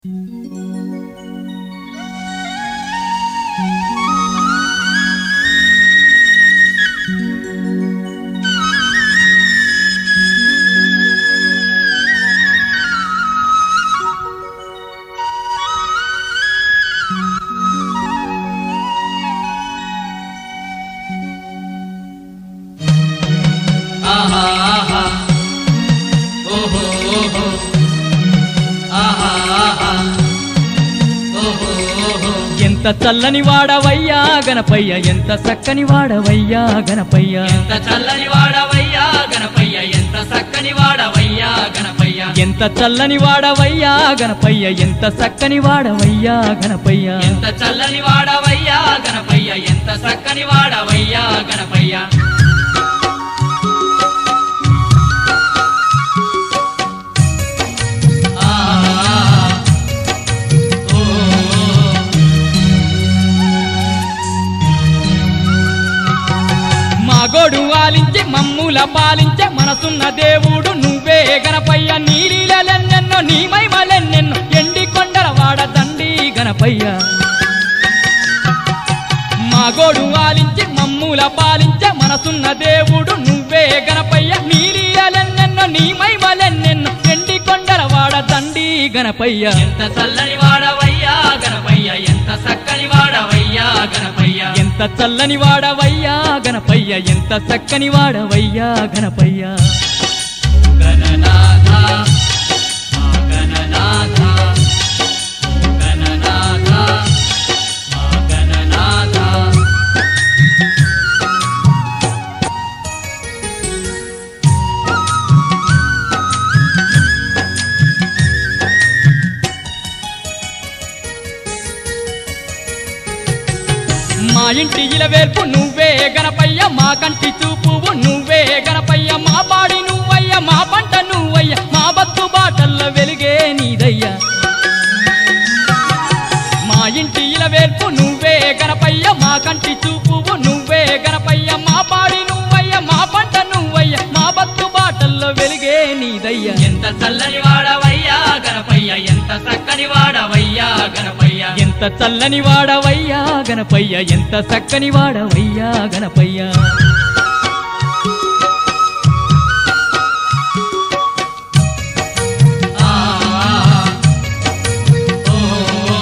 ఆహా ఆహా ఓహో ఓహో ఆహా ఆహా ఓహో ఓహో ఎంత చల్లని వాడవయ్యా గణపయ్య ఎంత చక్కని వాడవయ్యా గణపయ్య ఎంత చల్లని వాడవయ్యా గణపయ్య ఎంత చక్కని వాడవయ్యా గణపయ్య ఎంత చల్లని వాడవయ్యా గణపయ్య ఎంత చక్కని వాడవయ్యా గణపయ్య ఎంత చల్లని వాడవయ్యా గణపయ్య ఎంత చక్కని వాడవయ్యా గణపయ్య ఆహా ఓహో మా గోడు ఆలించి మమ్ముల పాలించే మనసున్న దేవుడు నువ్వే గణపయ్య నీలీలెన్నెన్నో నీ మైమలెన్నెన్నో ఎండి కొండల వాడ దండి గణపయ్య మా గోడు ఆలించి మమ్ముల పాలించే మనసున్న దేవుడు నువ్వే గణపయ్య నీలీలెన్నెన్నో నీ మైమలెన్నెన్నో ఎండి కొండల వాడ దండి గణపయ్య ఎంత చల్లని వాడవయ్యా గణపయ్య ఎంత చక్కని వాడవయ్యా గణపయ్య ఎంత చల్లని వాడవయ్యా గణపయ్య ఎంత చక్కని వాడవయ్యా గణపయ్య గణనాథ మా గణనాథ గణనాథ మా గణనాథ మా ఇంటి ఇలవేర్పు నువ్వే గణపయ్య మా కంటి చూపువు నువ్వే గణపయ్య మా పాడి నువ్వయ్య మా పంట నువ్వయ్య మా బతు బాటల్ల వెలిగే నీదయ్యా మా ఇంటి ఇలవేర్పు నువ్వే గణపయ్య మా కంటి చూపువు నువ్వే గణపయ్య మా పాడి నువ్వయ్య మా పంట నువ్వయ్య మా బతు బాటల్లో వెలిగే నీదయ్యా ఎంత చల్లని వాడవయ్యా గణపయ్య ఎంత చక్కని వాడవయ్యా గణపయ్య ఎంత చల్లని వాడవయ్యా గణపయ్య ఎంత చక్కని వాడవయ్యా గణపయ్య ఆహా ఓహో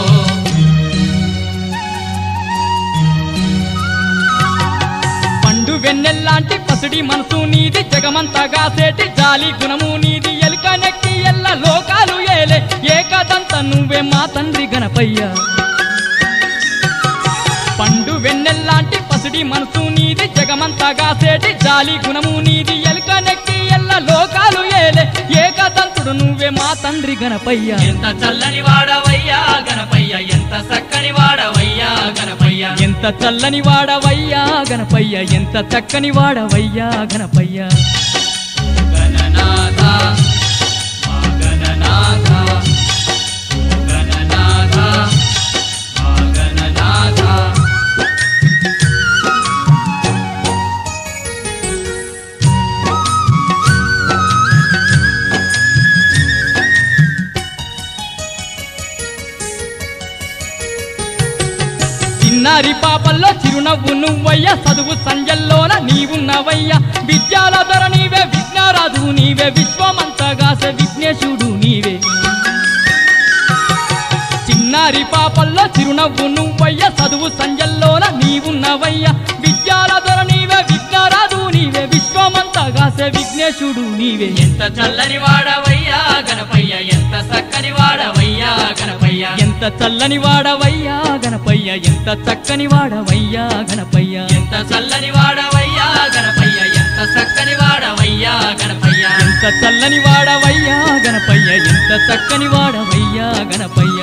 పండు వెన్నెల్లాంటి పసుడి మనసు నీది జగమంతగా సేటి జాలి గుణము నీది ఎలుక నెక్కి ఎల్ల లోకాలు ఏలే ఏకదంత నువ్వే మా తండ్రి గణపయ్య పండు వెన్నెల్లాంటి పసుడి మనసు నీది జగమంతగా సేటి జాలి గుణము నీది ఎలుక నెక్కి ఎల్ల లోకాలు ఏలే ఏకదంతుడు నువ్వే మా తండ్రి గణపయ్య ఎంత చల్లని వాడవయ్యా గణపయ్య ఎంత చక్కని వాడవయ్యా గణపయ్య ఎంత చల్లని వాడవయ్యా గణపయ్య ఎంత చక్కని వాడవయ్యా గణపయ్య గణనాథ మా గణనాథ గణనాథ మా గణనాథ చిన్నారి పాపల్లో చిరునవ్వు నువ్వయ్యా చదువు సంజల్లోన నీవున్నవయ్యా విద్యాల ధర నీవే విఘ్నరాజు నీవే విశ్వమంతగాసే విఘ్నేశుడు నీవే చిన్నారి పాపల్లో చిరునవ్వు నువ్వయ్యా చదువు సంజల్లోన నీవున్నవయ్యా విద్యాల ధర నీవే విఘ్నరాజు నీవే విశ్వమంతగాసే విఘ్నేశుడు నీవే ఎంత చల్లని వాడవయ్యా గణపయ్య ఎంత చక్కని వాడవయ్యా గణపయ్య ఎంత చల్లని వాడవయ్యా గణపయ్య ఎంత చక్కని వాడవయ్యా గణపయ్య ఎంత చల్లని వాడవయ్యా గణపయ్య ఎంత చక్కని వాడవయ్యా గణపయ్య ఎంత చల్లని వాడవయ్యా గణపయ్య ఎంత చక్కని వాడవయ్యా గణపయ్య